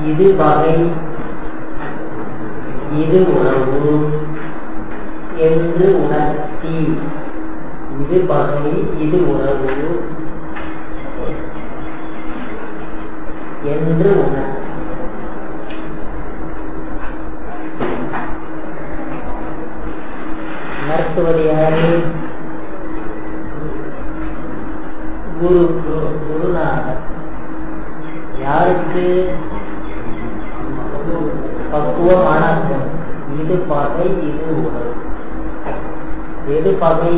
இது வகை இது உணவு என்று உணர்த்தி இது பகை இது உணவு என்று உணர் உணர்த்துவது யாரு குரு குரு குருநாதர் யாருக்கு பக்குவமான இது பகை இது உணவு எது பகை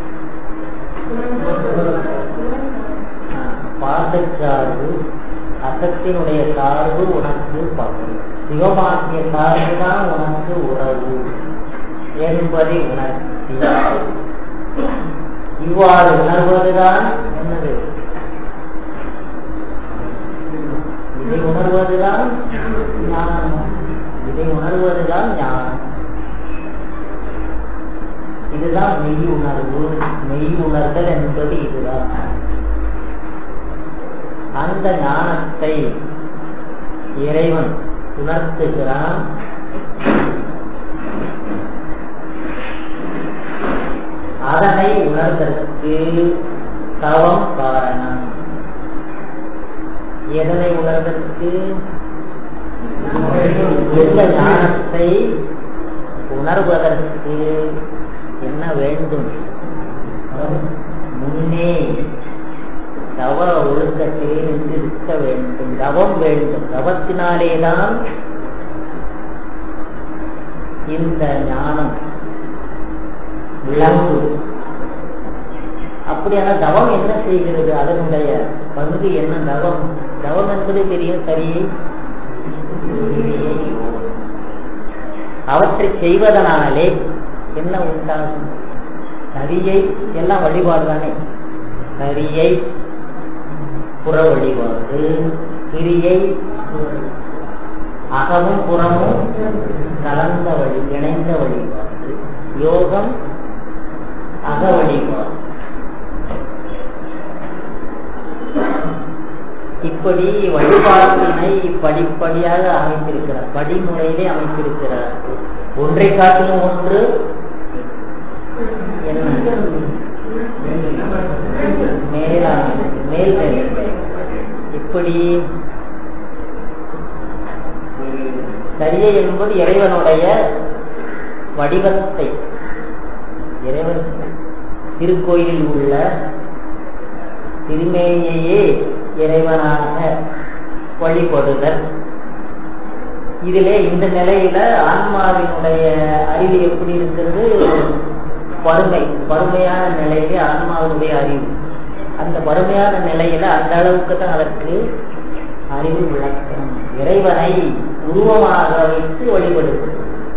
பாசச்சார்பு அசத்தினுடைய சார்பு உனக்கு பகை சிவமாக்கிய சார்பு தான் உனக்கு உறவு என்பதை உணர்த்தி இவ்வாறு உணர்வதுதான் என்னது இதை உணர்வதுதான் ஞானம் இதை உணர்வதுதான் ஞானம் இதுதான் மெய் உணர்வு மெய் உணர்தல் என்பது இதுதான் அந்த ஞானத்தை இறைவன் உணர்த்துகிறான் அதனை உணர்தற்கு தவம் காரணம் எதனை உணர்வதற்கு இந்த ஞானத்தை உணர்வதற்கு என்ன வேண்டும் முன்னே தவ ஒழுக்கத்தை நின்றிருக்க வேண்டும் தவம் வேண்டும் தவத்தினாலேதான் இந்த ஞானம் விளங்கு அப்படியான தவம் என்ன செய்கிறது அதனுடைய பங்கு என்ன தவம் தவம் என்பது தெரியும் சரியை அவற்றை செய்வதனாலே என்ன உண்டாகும் சரியை எல்லாம் வழிபாடு தானே சரியை புற வழிபாடு கிரியை அகமும் புறமும் கலந்த வழி இணைந்த வழிபாடு யோகம் அக வழிபாடு இப்படி வழிபாட்டினை படிப்படியாக அமைத்திருக்கிறார் படிமுறையிலே அமைத்திருக்கிறார் ஒன்றை காட்டிலும் ஒன்று என்ன மேலான மேல் நிலை இப்படி சரியை என்பது இறைவனுடைய வடிவத்தை இறைவன் திருக்கோயிலில் உள்ள திருமேனியையே இறைவனாக வழிபடுதல் இதிலே இந்த நிலையில ஆன்மாவினுடைய அறிவு எப்படி இருக்கிறது பருமை பருமையான நிலையிலே ஆன்மாவினுடைய அறிவு அந்த பருமையான நிலையில அந்த அளவுக்கு தான் அதற்கு அறிவு விளக்கம் இறைவனை உருவமாக வைத்து வழிபடுவது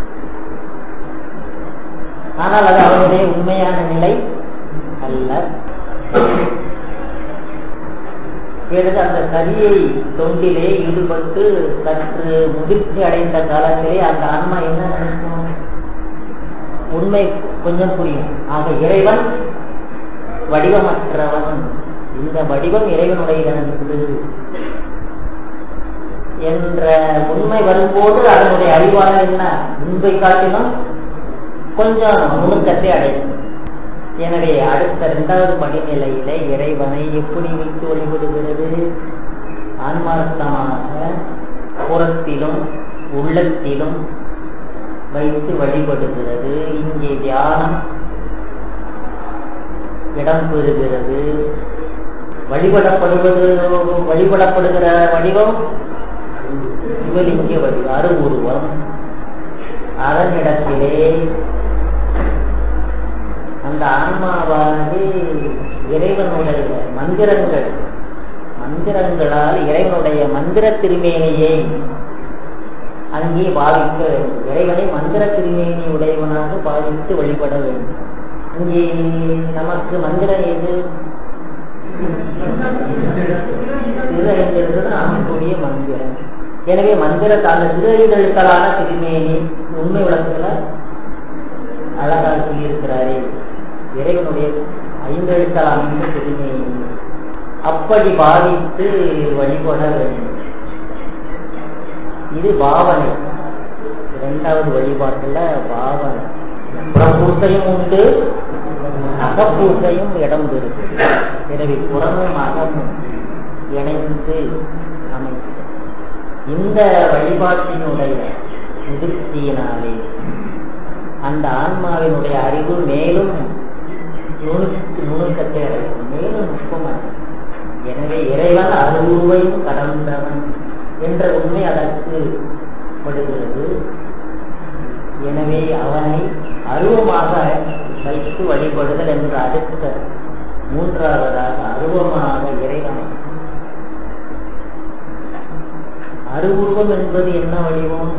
ஆனால் அது அவனுடைய உண்மையான நிலை அல்ல பிறகு அந்த சரியை தொண்டிலே ஈடுபட்டு சற்று முதிர்ச்சி அடைந்த காலத்திலே அந்த ஆன்மா என்ன நினைக்கும் உண்மை கொஞ்சம் புரியும் ஆக இறைவன் வடிவமற்றவன் இந்த வடிவம் இறைவனுடையது என்ற உண்மை வரும்போது அதனுடைய அறிவாளர் என்ன முன்பை காட்டிலும் கொஞ்சம் நுணுக்கத்தை அடையும் எனவே அடுத்த இரண்டாவது படிநிலையில இறைவனை எப்படி வைத்து வழிபடுகிறது ஆன்மார்த்தமாக புறத்திலும் உள்ளத்திலும் வைத்து வழிபடுகிறது இங்கே தியானம் இடம் பெறுகிறது வழிபடப்படுவது வழிபடப்படுகிற வடிவம் சிவலிங்க வடிவம் அருவுருவம் அதனிடத்திலே அந்த ஆன்மாவானது இறைவனுடைய மந்திரங்கள் மந்திரங்களால் இறைவனுடைய மந்திர திருமேனியை அங்கே பாவிக்க வேண்டும் இறைவனை மந்திர திருமேனி உடையவனாக பாவித்து வழிபட வேண்டும் இங்கே நமக்கு மந்திரம் எது திருஐந்தெழுத்து அமைக்கூடிய மந்திரம் எனவே மந்திர அந்த திருஐந்தெழுத்தலான திருமேனி உண்மை உலகத்துல அழகாக சொல்லியிருக்கிறாரே இறைவனுடைய ஐந்தெழுத்தால் அமைந்த திருமேனி அப்படி பாவித்து வழிபட வேண்டும் இது பாவனை இரண்டாவது வழிபாட்டுல பாவனை புறப்பூசையும் உண்டு அகப்பூசையும் இடம் பெறுது எனவே புறமும் அகமும் இணைந்து அமைந்து இந்த வழிபாட்டினுடைய முதிர்ச்சியினாலே அந்த ஆன்மாவினுடைய அறிவு மேலும் நுணுக்கு நுணுக்கத்தை அடையும் மேலும் நுட்பமாகும் எனவே இறைவன் அருள்வையும் கடந்தவன் என்ற உண்மை அதற்கு படுகிறது எனவே அவனை அருவமாக வைத்து வழிபடுதல் என்று அடுத்த மூன்றாவதாக அருவமாக இறைவனை அருவுருவம் என்பது என்ன வடிவம்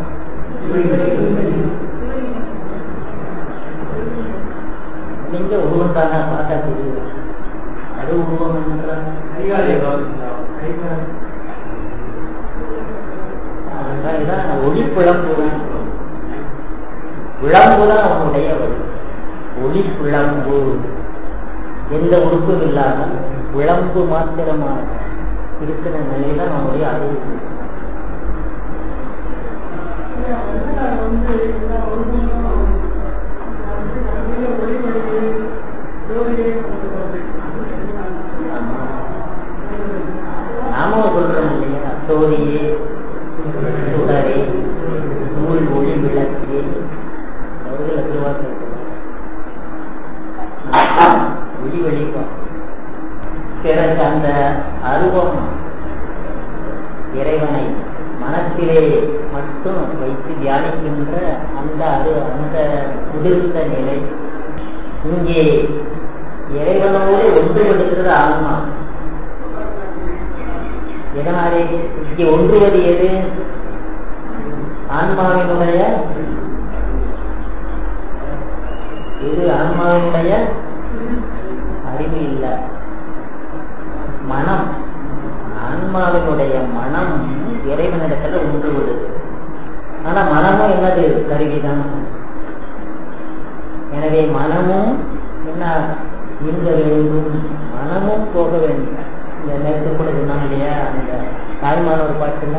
நீங்க உருவம் தானே பார்த்தா தெரியுது அரு உருவம் என்றால் இதான் ஒளிப்பிழம்பு பிழம்பு தான் அவனுடைய வழி ஒளிப்பிழம்பு எந்த உறுப்பும் இல்லாமல் விளம்பு மாத்திரமாக இருக்கிற நிலைதான் நம்முடைய அறிவு நாமும் சொல்றோம் இல்லையா சோதியே சுடரே நூல் ஒளி விளக்கே அவர்கள் திருவாசல் ஒளி வெளிப்பா பிறகு அந்த அருவம் இறைவனை மனத்திலே மட்டும் வைத்து தியானிக்கின்ற அந்த அது அந்த குளிர்ந்த நிலை இங்கே இறைவனோடு ஒன்றுபடுகிறது ஆன்மா எதனாலே இங்கே ஒன்றுவது எது ஆன்மாவினுடைய இது ஆன்மாவினுடைய அறிவு இல்லை மனம் ஆன்மாவினுடைய மனம் இறைவனிடத்துல ஒன்றுவது ஆனா மனமும் என்னது கருவிதான் எனவே மனமும் என்ன நீங்க வேண்டும் மனமும் போக வேண்டும் இந்த நேரத்து கூட சொன்னாங்க இல்லையா அந்த தாய்மானவர் பாட்டுல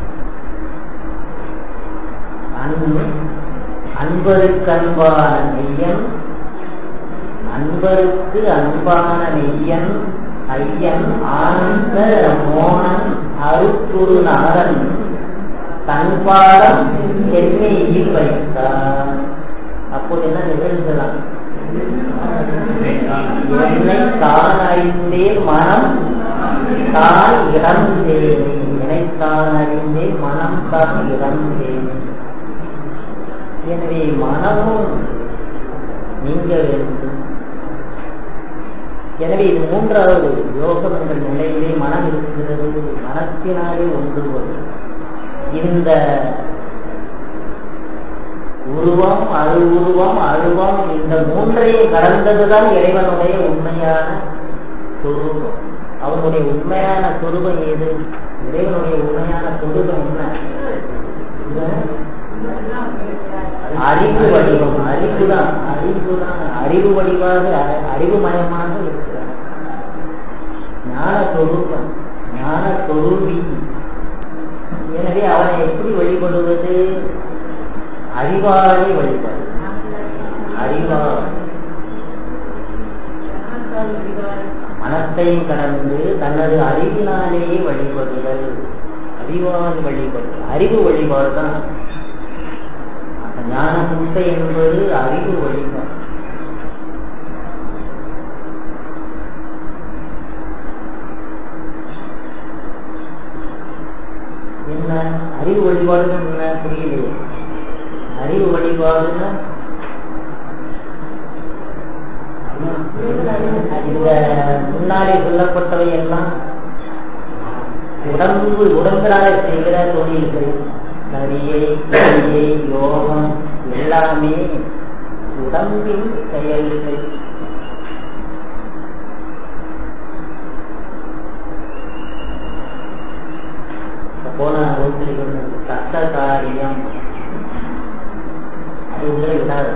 அன்பு அன்பருக்கு அன்பான மெய்யன் அன்பருக்கு அன்பான மெய்யன் ஐயன் ஆனந்த மோனன் அருக்குருநாதன் தன்பாடம் சென்னையில் வைத்தார் அப்போது என்ன நிகழ்ந்தலாம் என்னை தான் அறிந்தேன் மனம் தான் இறந்தேன் என்னை தான் அறிந்தேன் மனம் தான் இறந்தேன் எனவே மனமும் நீங்க வேண்டும் எனவே இது மூன்றாவது யோகம் என்ற நிலையிலே மனம் இருக்கிறது மனத்தினாலே ஒன்றுவது இந்த உருவம் அரு உருவம் அருவம் இந்த மூன்றையும் கடந்ததுதான் இறைவனுடைய உண்மையான சொரூபம் அவனுடைய உண்மையான சொரூபம் ஏது இறைவனுடைய உண்மையான சொரூபம் என்ன அறிவு வடிவம் அறிவுதான் அறிவுதான் அறிவு வடிவாக அறிவுமயமாக இருக்கிறார் ஞான சொரூபம் ஞான சொரூபி எனவே அவனை எப்படி வழிபடுவது அறிவாலே வழிபாடு அறிவால் மனத்தையும் கடந்து தனது அறிவினாலேயே வழிபடுதல் அறிவால் வழிபடுதல் அறிவு வழிபாடு தான் ஞான முட்டை என்பது அறிவு வழிபாடு என்ன அறிவு வழிபாடுன்னு என்ன புரியலையே அறிவு வழிபாடுன்னா இந்த முன்னாடி சொல்லப்பட்டவை எல்லாம் உடம்பு உடம்பினால செய்கிற தொழில்கள் நரியை கிரியை யோகம் எல்லாமே உடம்பின் செயல்கள் போன வகுப்பில் சத்த காரியம் அது உங்களை விடாது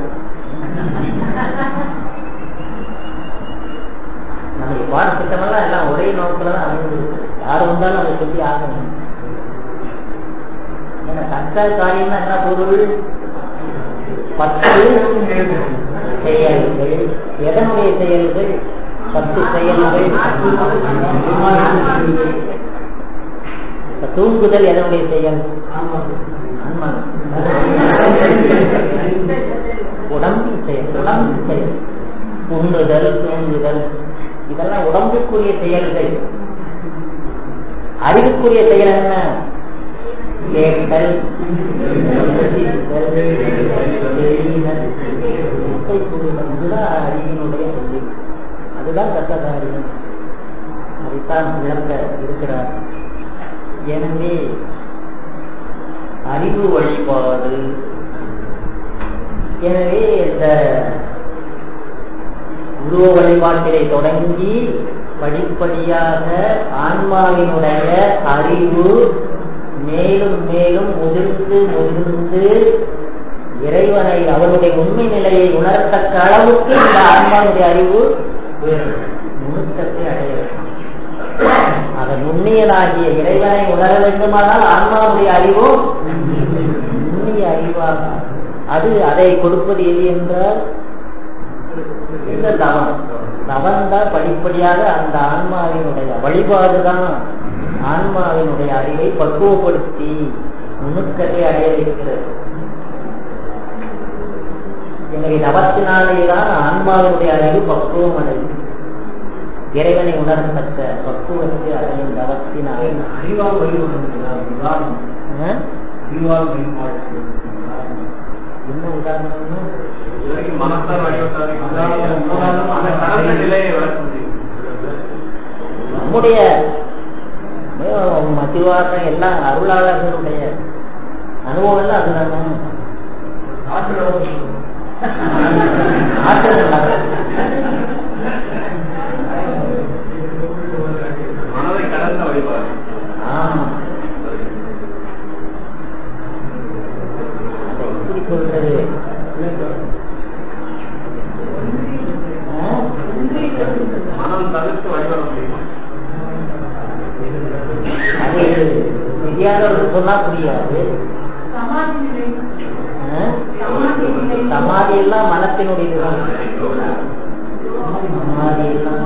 நம்ம பாடத்திட்டமெல்லாம் எல்லாம் ஒரே நோக்கில் தான் அமைந்திருக்கு யார் வந்தாலும் அதை சொல்லி ஆகணும் ஏன்னா தக்க காரியம்னா என்ன பொருள் பத்து செயல்கள் எதனுடைய செயல்கள் பத்து செயல்கள் இப்ப தூங்குதல் எதனுடைய செயல் ஆன்மா. உடம்பு செயல் உடம்பு செயல் உண்ணுதல் தூங்குதல் இதெல்லாம் உடம்புக்குரிய செயல்கள் அறிவுக்குரிய செயல் என்ன கேட்டல் ரசித்தல், தெரிதல், இசை புரிதல். இதுதான் அறிவினுடைய செயல் அதுதான் தக்க காரியம் அதைத்தான் விளக்க இருக்கிறார் எனவே அறிவு வழிபாடு எனவே இந்த உருவ வழிபாட்டிலே தொடங்கி படிப்படியாக ஆன்மாவினுடைய அறிவு மேலும் மேலும் முதிர்ந்து முதிர்ந்து இறைவனை அவனுடைய உண்மை நிலையை உணரத்தக்க அளவுக்கு இந்த ஆன்மாவுடைய அறிவு நுணுக்கத்தை அடைய வேண்டும் அதன் நுண்ணியனாகிய இறைவனை உணர வேண்டுமானால் ஆன்மாவுடைய அறிவும் நுண்ணிய அறிவாக அது அதை கொடுப்பது எது என்றால் இந்த தவம் தவம் தான் படிப்படியாக அந்த ஆன்மாவினுடைய வழிபாடுதான் ஆன்மாவினுடைய அறிவை பக்குவப்படுத்தி நுணுக்கத்தை அடைய வைக்கிறது எனவே தவத்தினாலே தான் ஆன்மாவினுடைய அறிவு பக்குவம் அடையும் இறைவனை உணரத்தக்க பக்குவத்தை அடையும் தவத்தினாலே அறிவால் வழிபடுறீங்களா உதாரணம் ஆ? அறிவால் வழிபாடு என்ன உதாரணம்னா இதுவரைக்கும் மனசார் வழிபட்டாரு உதாரணம் அந்த கடந்த நிலையை விளக்க முடியும் நம்முடைய மதிவாசம் எல்லாம் அருளாளர்களுடைய அனுபவம் எல்லாம் அதுதானே ஆற்றல் இல்லாத. மனதை கடந்த வழிபாடு ஆமா அதை எப்படி சொல்றது ஆ? மனம் தவிர்த்து வழிபட முடியுமா அது தெரியாதவருக்கு சொன்னா புரியாது ஆ? சமாதி எல்லாம் மனத்தினுடைய இதுதான். சமாதி எல்லாம்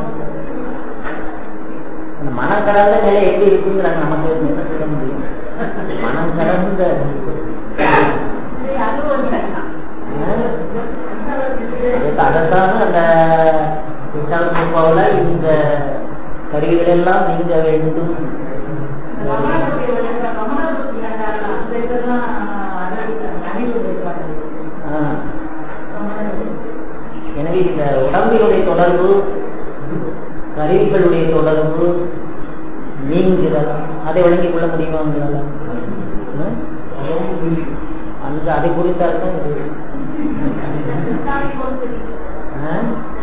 அந்த மனம் கடந்த நிலை எப்படி இருக்குங்கிறாங்க நமக்கு என்ன சொல்ல முடியும் மனம் கடந்த அதைத்தான் அந்த விஷால் குப்பாவில் இந்த கருவிகள் எல்லாம் நீங்க வேண்டும் ஆ. எனவே இந்த உடம்பினுடைய தொடர்பு கருவிகளுடைய தொடர்பு நீங்குதல் அதை விளங்கிக் கொள்ள முடியுமா உங்களால ஆ? அந்த அதை குறித்தால் தான் இது ஆ?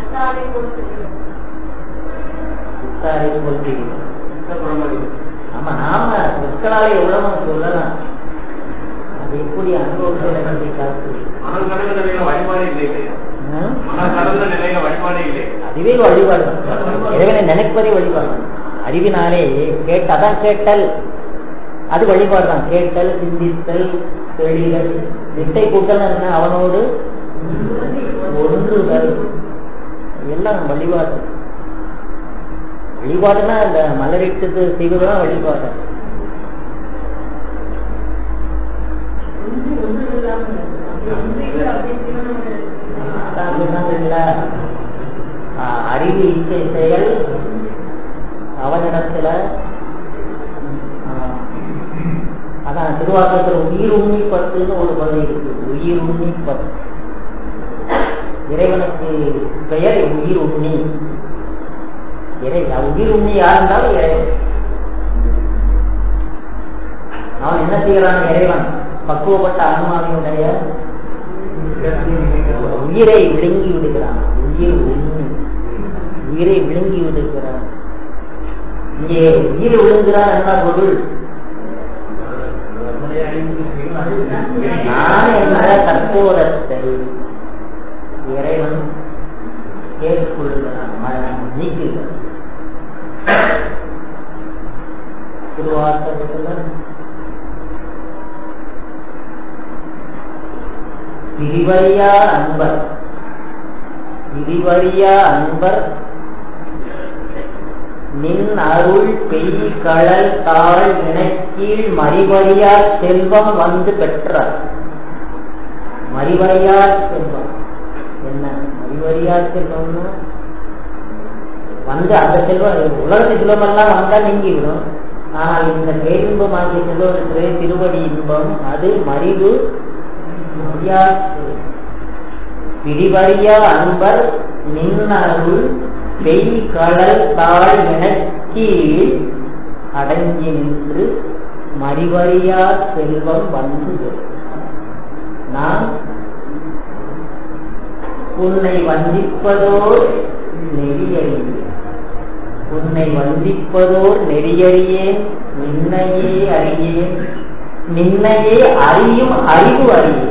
புத்தாரை போல் தெரியும் ஆமா நாம சொற்களாலே எவ்வளவு சொல்லலாம் அது எப்படி அனுபவத்தில் நம்பி காத்து மனம் கடந்த நிலையில வழிபாடே இல்லை இல்லையா ஆ? மனம் கடந்த நிலையில வழிபாடே இல்லை அதுவே வழிபாடு இறைவனை நினைப்பதே வழிபாடு அறிவினாலே கேட்ட அதான் கேட்டல் அது வழிபாடு தான் கேட்டல் சிந்தித்தல் தெளிதல் நிட்டை கூட்டல் என்ன அவனோடு ஒன்றுதல் எல்லாம் வழிபாடு வழிபாடுனா இந்த மலரிட்டு செய்வதுதான் வழிபாடு அதான் சொன்னாங்கல்ல, ஆஹ், அறிவு இச்சை செயல் அவனிடத்துல ஆஹ், அதான் திருவாசகத்தில் உயிர் உண்ணி பத்துன்னு ஒரு பகுதி இருக்கு உயிர் உண்ணி பத்து இறைவனுக்கு பெயர் உயிர் உண்ணி இறை உயிர் உண்ணி யார் இருந்தாலும் இறைவன் அவன் என்ன செய்கிறான் இறைவன் பக்குவப்பட்ட ஆன்மாவினுடைய உயிரை விழுங்கி விடுகிறான் உயிர் உண்ணி உயிரை விழுங்கி விடுகிறான் இங்கே உயிர் விழுங்குகிறான் என்ன பொருள் நான் என்ற கற்போரத்தை இறைவன் கேட்டுக்கொள்கிறான் ம- நீக்குகிறான் திருவாசகத்துல விரிவறியா அன்பர் விரிவறியா அன்பர் நின் அருள் பெய் கடல் தாழ் இணைக்கீழ் மறிவறியா செல்வம் வந்து பெற்றார் மறிவறியா செல்வம் என்ன மறிவறியா செல்வம்னா வந்து அந்த செல்வம் உலகத்து செல்வம் எல்லாம் வந்தா நீங்கிவிடும் ஆனால் இந்த பேரின்பமாகிய செல்வம் இருக்கிற திருவடி இன்பம் அது மறிவு பிடிவறியா அன்பர் நின்னருள் பெய் கடல் தாழ் இணக்கீழ் அடங்கி நின்று மறிவறியா செல்வம் வந்து நான் உன்னை வந்திப்பதோர் நெறியறியேன் உன்னை வந்திப்பதோர் நெறியறியேன் நின்னையே அறியேன் நின்னையே அறியும் அறிவு அறியேன்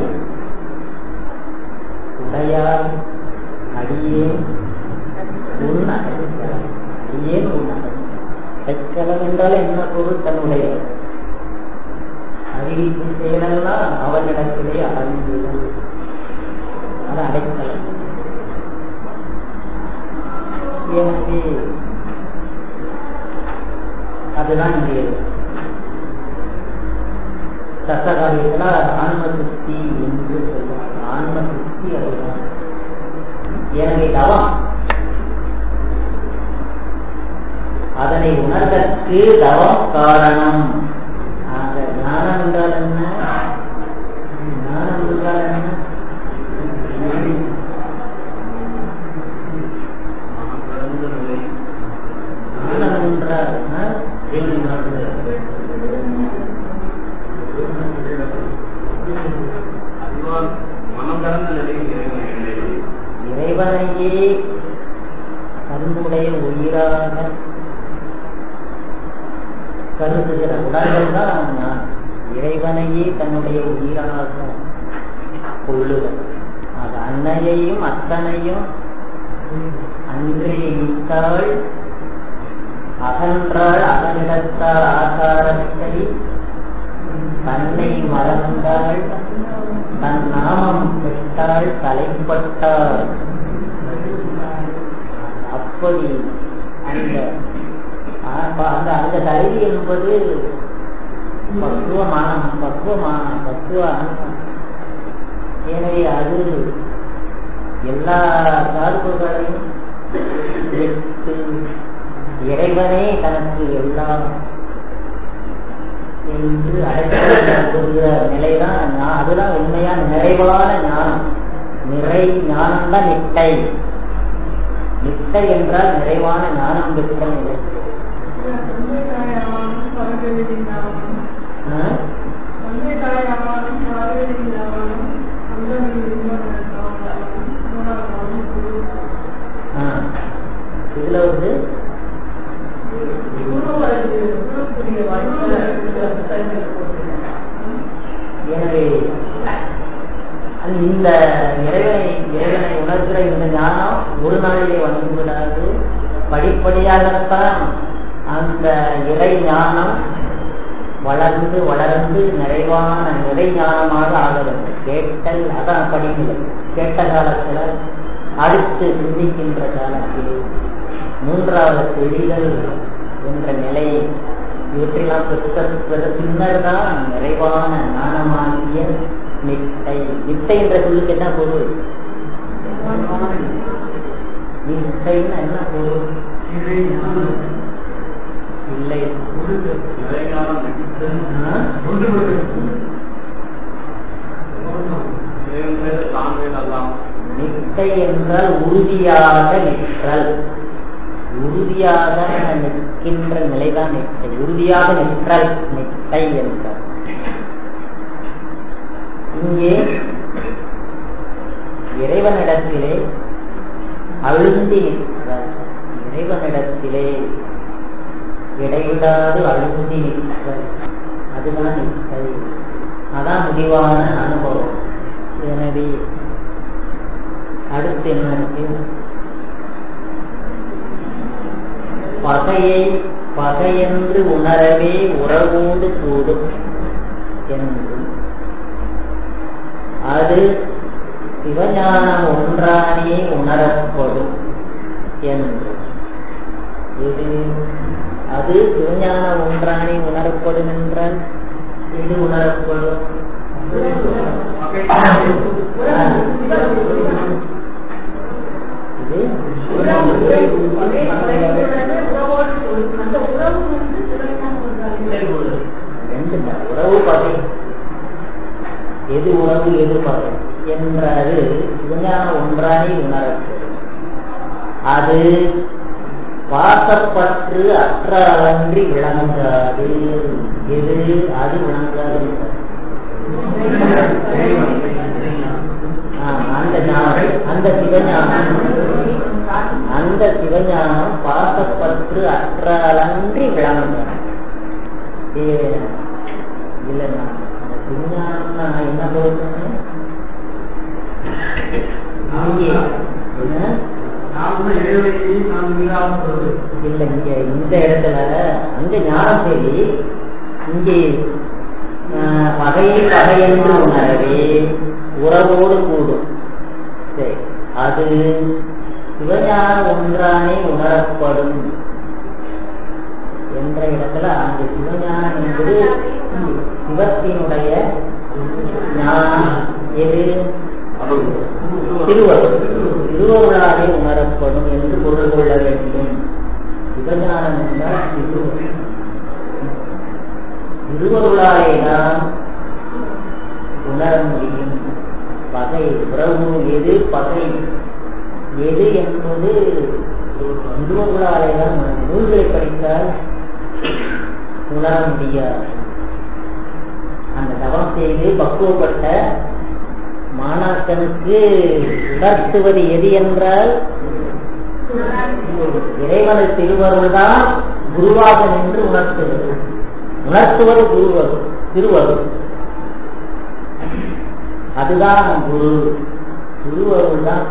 உடையார் அடியேன் உன் அடைந்தார் அடியேன் உன் அடைக்கலம் என்றால் என்ன பொருள் தன்னுடைய அறிவிப்பு செயலெல்லாம் அவனிடத்திலே அடைந்து அது அடைக்கலம் எனவே அதுதான் இங்கே சத்தகாரியத்தில் ஆன்ம சுத்தி என்று சொல்லுவாங்க ஆன்ம சுத்தி அதுதான் எனவே தவம் அதனை உணர்தற்கு தவம் காரணம் ஆக ஞானம் என்றால் என்ன ஞானம் என்றால் என்ன ஞானம் என்றால் அறிவால் மனம் கடந்த நிலையில் இறைவனை நிலை இறைவனையே தன்னுடைய உயிராக கருதுகிற உணர்வுகள் தான் ஞானம் இறைவனையே தன்னுடைய உயிராக கொள்ளுதல் அது அன்னையையும் அத்தனையும் அன்றே இட்டாள் அகன்றாள் அகனிடத்தால் ஆகாரத்தை தன்னை மறந்தாள் தன் நாமம் பெற்றாள் தலைப்பட்டாள் அப்படி அந்த ஆ- அந்த அந்த தலைவி என்பது பக்குவமான பக்குவமான பக்குவ அனுபவம். எனவே அது எல்லா சார்புகளையும் விட்டு இறைவனே தனக்கு எல்லாம் என்று அழைக்கப்படுகிற நிலைதான் ஞா- அதுதான் உண்மையான நிறைவான ஞானம் நிறை ஞானம்தான் நிட்டை நிட்டை என்றால் நிறைவான ஞானம் பெற்ற நிலை ஆ? ஆ. இதுல வந்து எனவே அந்த இந்த இறைவனை இறைவனை உணர்கிற இந்த ஞானம் ஒரு நாளிலே வந்து விடாது படிப்படியாகத்தான் அந்த இறை ஞானம் வளர்ந்து வளர்ந்து நிறைவான நிறை ஞானமாக ஆக வேண்டும் கேட்டல் அதான் படிநிலை கேட்ட காலத்துல அடுத்து சிந்திக்கின்ற காலத்தில் மூன்றாவது தெளிதல் என்ற நிலை இவற்றையெல்லாம் பெற்ற பெற பின்னர் தான் நிறைவான ஞானமாகிய நிட்டை நிட்டை என்ற சொல்லுக்கு என்ன பொருள் நிட்டைன்னு என்ன பொருள் இல்லை இறைஞானம் ஆ? இறைவன் மேல் தான் மேல் அல்லாம் நிட்டை என்றால் உறுதியாக நிற்றல் உறுதியாக நிற்கின்ற நிலைதான் நிட்டை உறுதியாக நிற்றல் நிட்டை என்றார் இங்கே இறைவனிடத்திலே அழுந்தி நிற்கிறார் இறைவனிடத்திலே இடைவிடாது அழுந்தி நிற்கிறார் அதுதான் நிட்டை அதான் முடிவான அனுபவம் எனவே அடுத்து என்ன இருக்கு பகையை பகையென்று உணரவே உறவோடு கூடும் என்றும் அது சிவஞானம் ஒன்றானே உணரப்படும் என்று இது அது சிவஞானம் ஒன்றானே உணரப்படும் என்றால் எது உணரப்படும் இது ரெண்டு தான். உறவு பகை எது உறவு எது பகை என்றது சிவஞானம் ஒன்றானே உணரப்படும் அது பாசப்பற்று அற்றாலன்றி விளங்காது எது அது விளங்காது ஆ, அந்த ஞானம் அந்த சிவஞானம் அந்த சிவஞானம் பாசப்பற்று அற்றாலன்றி விளங்காது இல்லைண்ணா அந்த சிவஞானம் நான் என்ன போயிருக்கேன் இங்கே என்ன? நாம் இறைவனையை நாம் மீறாமல் சொல்வது இல்ல இங்க இந்த இடத்துல அங்க ஞானம் சரி இங்கே ஆஹ், பகையை பகை என்று உணரவே உறவோடு கூடும் சரி அது சிவஞானம் ஒன்றானே உணரப்படும் என்ற இடத்துல அந்த சிவஞானம் என்பது சிவத்தினுடைய ஞானம் எது திருவருள் திருவருளாலே உணரப்படும் என்று பொருள் கொள்ள வேண்டும் சிவஞானம் என்றால் திருவருள் திருவருளாலே தான் உணர முடியும் பகை உறவு எது பகை எது என்பது திருவருளாலே தான் உணரும். நூல்களை படித்தால் உணர முடியாது அந்த தவம் செய்து பக்குவப்பட்ட மாணாக்கனுக்கு உணர்த்துவது எது என்றால் இறைவனது திருவருள் தான் குருவாக நின்று உணர்த்துவது உணர்த்துவது குருவருள் திருவருள் அதுதான் குரு திருவருள் தான்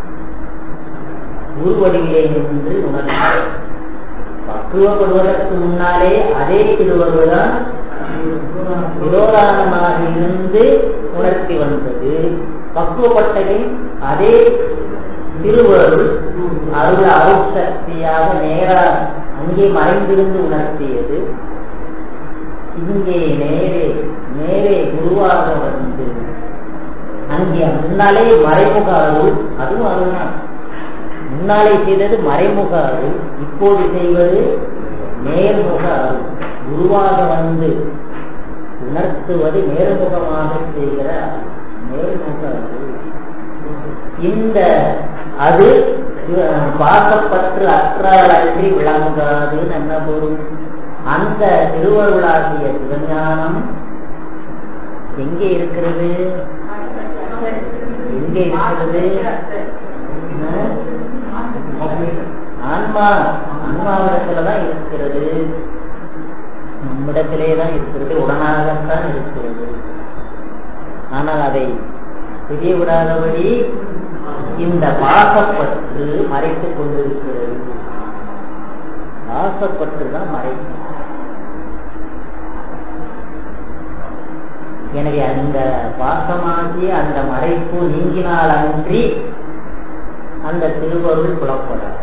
குருவடியிலே நின்று உணர்த்துவது பக்குவப்படுவதற்கு முன்னாலே அதே திருவருள் தான் விரோதானமாக இருந்து உணர்த்தி வந்தது பக்குவப்பட்டதில் அதே திருவருள் அருள் அருள் சக்தியாக நேராக அங்கே மறைந்திருந்து உணர்த்தியது இங்கே நேரே நேரே குருவாக வந்து அங்கே முன்னாலே மறைமுக அருள் அதுவும் அருள்தான் முன்னாலே செய்தது மறைமுக அருள் இப்போது செய்வது நேர்முக அருள் குருவாக வந்து உணர்த்துவது நேர்முகமாக செய்கிற நேர்முக அருள் இந்த அது சிவ- பாசப்பற்று அற்றால் அன்றி விளங்காதுன்னு என்ன பொருள் அந்த திருவருளாகிய சிவஞானம் எங்கே இருக்கிறது எங்கே இருக்கிறது ஆ? ஆன்மா ஆன்மாவிடத்துல தான் இருக்கிறது நம்மிடத்திலே தான் இருக்கிறது உடனாகத்தான் இருக்கிறது ஆனால் அதை தெரிய விடாதபடி இந்த பாசப்பற்று மறைத்துக் கொண்டிருக்கிறது பாசப்பற்று தான் மறைக்கும் எனவே அந்த பாசமாகிய அந்த மறைப்பு நீங்கினால் அன்றி அந்த திருவருள் புலப்படாது